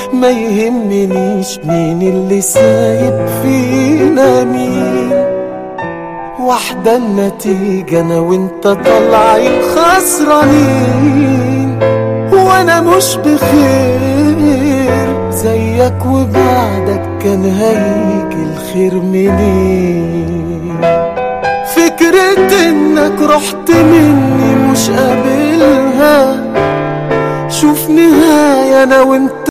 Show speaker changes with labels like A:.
A: ما يهمنيش مين اللي سايب فينا مين واحدة النتيجة أنا وأنت طالعين خسرانين وأنا مش بخير زيك وبعدك كان هيجي الخير منين فكرة إنك رحت مني مش قابلها شوف نهاية أنا وأنت